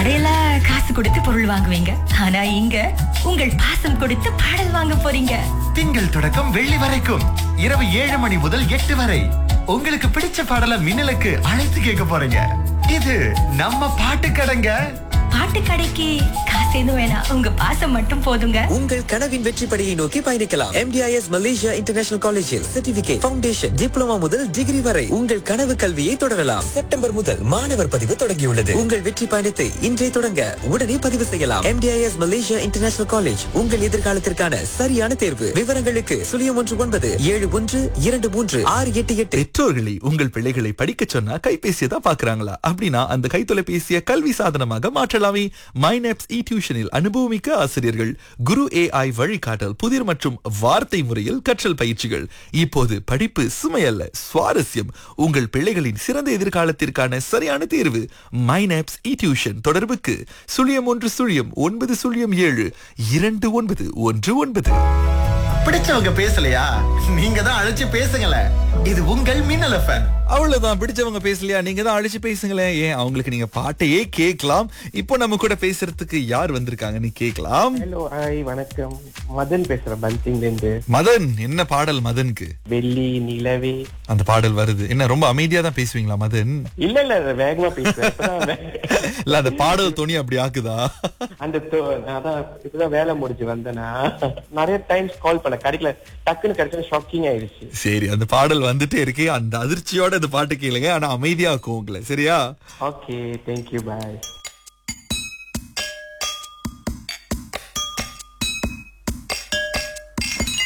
கடையில காசு கொடுத்து பொருள் வாங்குவீங்க ஆனா இங்க உங்கள் பாசம் கொடுத்து பாடல் வாங்க போறீங்க திங்கள் தொடக்கம் வெள்ளி வரைக்கும் இரவு ஏழு மணி முதல் எட்டு வரை உங்களுக்கு பிடிச்ச பாடல மின்னலுக்கு அழைத்து கேட்க போறீங்க இது நம்ம பாட்டு கடைங்க பாட்டு கடைக்கு காசு எதுவும் வேணாம் உங்க பாசம் மட்டும் போதுங்க உங்கள் கனவின் வெற்றி படியை நோக்கி பயணிக்கலாம் எம்டிஐஎஸ் மலேசியா இன்டர்நேஷனல் காலேஜில் சர்டிபிகேட் ஃபவுண்டேஷன் டிப்ளமா முதல் டிகிரி வரை உங்கள் கனவு கல்வியை தொடரலாம் செப்டம்பர் முதல் மாணவர் பதிவு தொடங்கியுள்ளது உங்கள் வெற்றி பயணத்தை இன்றே தொடங்க உடனே பதிவு செய்யலாம் எம்டிஐஎஸ் மலேசியா இன்டர்நேஷனல் காலேஜ் உங்கள் எதிர்காலத்திற்கான சரியான தேர்வு விவரங்களுக்கு சுழியம் ஒன்று ஒன்பது ஏழு ஒன்று இரண்டு மூன்று ஆறு எட்டு எட்டு பெற்றோர்களை உங்கள் பிள்ளைகளை படிக்க சொன்னா கைபேசியை தான் பாக்குறாங்களா அப்படின்னா அந்த கைத்தொலைபேசியை கல்வி சாதனமாக மாற்றலாமே மைனப்ஸ் இ டியூஷனில் அனுபவமிக்க ஆசிரியர்கள் குரு ஏஐ வழிகாட்டல் புதிர் மற்றும் வார்த்தை முறையில் கற்றல் பயிற்சிகள் இப்போது படிப்பு சுமையல்ல சுவாரஸ்யம் உங்கள் பிள்ளைகளின் சிறந்த எதிர்காலத்திற்கான சரியான தேர்வு மைனப்ஸ் இ டியூஷன் தொடர்புக்கு சுழியம் ஒன்று சுழியம் ஒன்பது சுழியம் ஏழு இரண்டு ஒன்பது ஒன்று ஒன்பது பிடிச்சவங்க பேசலையா நீங்க தான் அழைச்சு பேசுங்களேன் இது உங்கள் மின்னல் எஃப்எம் அவ்வளவுதான் பிடிச்சவங்க பேசலையா நீங்க தான் அழைச்சு பேசுங்களேன் ஏன் அவங்களுக்கு நீங்க பாட்டையே கேட்கலாம் இப்போ நம்ம கூட பேசுறதுக்கு யார் வந்திருக்காங்கன்னு கேட்கலாம் ஹலோ ஹாய் வணக்கம் மதன் பேசுறேன் பன்சிங்ல இருந்து மதன் என்ன பாடல் மதனுக்கு வெள்ளி நிலவே அந்த பாடல் வருது என்ன ரொம்ப அமைதியா தான் பேசுவீங்களா மதன் இல்ல இல்ல வேகமா பேசுறேன் இப்பதான் வே- இல்ல அந்த பாடல் துணி அப்படி ஆக்குதா அந்த தோ- நான் அதான் இப்பதான் வேலை முடிஞ்சு வந்தேனா நிறைய டைம்ஸ் கால் பண்ண கிடைக்கல டக்குன்னு கிடைச்சா ஷாக்கிங் ஆயிடுச்சு சரி அந்த பாடல் வந்துட்டே இருக்கே அந்த அதிர்ச்சியோட இந்த பாட்டு கேளுங்க ஆனா அமைதியா இருக்கும் உங்களை சரியா ஓகே தேங்க்யூ பாய்